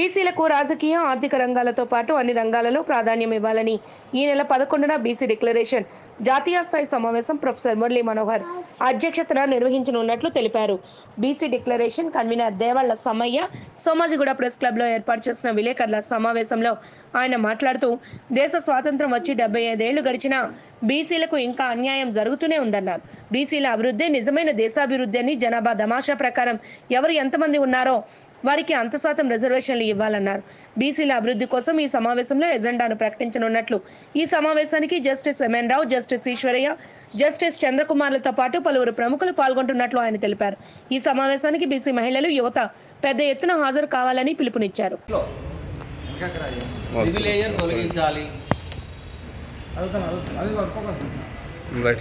బీసీలకు రాజకీయ ఆర్థిక రంగాలతో పాటు అన్ని రంగాలలో ప్రాధాన్యం ఇవ్వాలని ఈ నెల పదకొండున బీసీ డిక్లరేషన్ జాతీయ స్థాయి సమావేశం ప్రొఫెసర్ మురళీ మనోహర్ అధ్యక్షతన నిర్వహించనున్నట్లు తెలిపారు BC declaration convener Devalla Sammaiah Somajiguda press club లో ఏర్పాటు చేసిన విలేకరుల సమావేశంలో ఆయన మాట్లాడుతూ దేశ స్వాతంత్రం వచ్చి డెబ్బై ఐదేళ్లు గడిచినా బీసీలకు ఇంకా అన్యాయం జరుగుతూనే ఉందన్నారు బీసీల అభివృద్ధి నిజమైన దేశాభివృద్ధి అని జనాభా దమాషా ప్రకారం ఎవరు ఎంతమంది ఉన్నారో వారికి అంత శాతం రిజర్వేషన్లు ఇవ్వాలన్నారు బీసీల అభివృద్ధి కోసం ఈ సమావేశంలో ఎజెండాను ప్రకటించనున్నట్లు ఈ సమావేశానికి justice MN Rao justice Eshwaraiah justice చంద్రకుమార్లతో పాటు పలువురు ప్రముఖులు పాల్గొంటున్నట్లు ఆయన తెలిపారు ఈ సమావేశానికి బీసీ మహిళలు యువత పెద్ద ఎత్తున హాజరు కావాలని పిలుపునిచ్చారు లో ప్రివిలేజర్ తొలగించాలి అడుగుతాను అడుగుతాను అది వాడు ఫోకస్ రైట్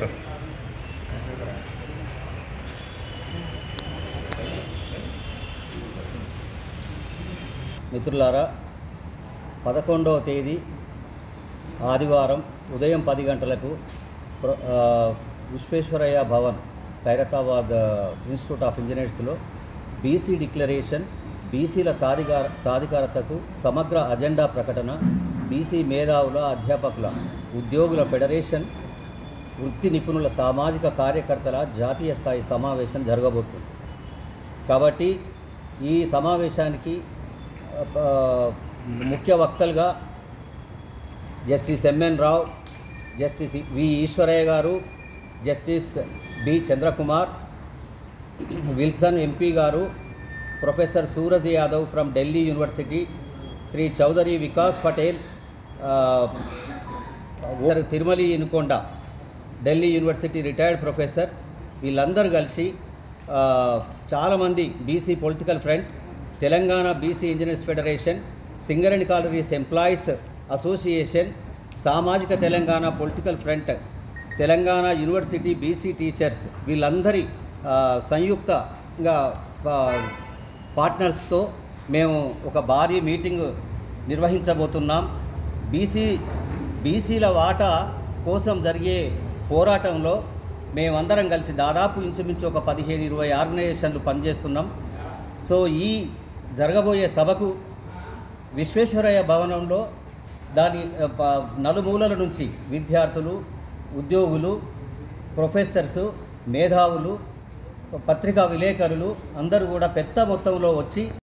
మిత్రులారా పదకొండవ తేదీ ఆదివారం ఉదయం పది గంటలకు ప్ర- ఆ, విశ్వేశ్వరయ్య భవన్ ఖైరతాబాద్ ఆ, ఇన్స్టిట్యూట్ ఆఫ్ ఇంజనీర్స్లో బీసీ డిక్లరేషన్ బీసీల సాధికార సాధికారతకు సమగ్ర అజెండా ప్రకటన బీసీ మేధావుల అధ్యాపకుల ఉద్యోగుల ఫెడరేషన్ వృత్తి నిపుణుల సామాజిక కార్యకర్తల జాతీయ స్థాయి సమావేశం జరగబోతుంది కాబట్టి ఈ సమావేశానికి ఆ, ముఖ్య వక్తలుగా justice MN Rao justice V Eshwaraiah గారు justice B Chandrakumar Wilson MP గారు professor Suraj Yadav from Delhi university Shri Chaudhary Vikas Patel ఆ, ఊరు Tirumali Inukonda Delhi university retired professor వీళ్ళందరూ కలిసి ఆ, చాలామంది BC political front Telangana BC engineers federation Singareni collieries employees association సామాజిక Telangana political front Telangana university BC teachers వీళ్ళందరి ఆ, సంయుక్తంగా ఆ, పార్ట్నర్స్తో మేము ఒక భారీ మీటింగ్ నిర్వహించబోతున్నాం బీసీ బీసీల వాటా కోసం జరిగే పోరాటంలో మేమందరం కలిసి దాదాపు ఇంచుమించు ఒక పదిహేను ఇరవై ఆర్గనైజేషన్లు పనిచేస్తున్నాం సో ఈ జరగబోయే సభకు విశ్వేశ్వరయ్య భవనంలో దాని ఆ, ప- నలుమూలల నుంచి విద్యార్థులు ఉద్యోగులు ప్రొఫెసర్సు మేధావులు పత్రికా విలేకరులు అందరూ కూడా పెద్ద మొత్తంలో వచ్చి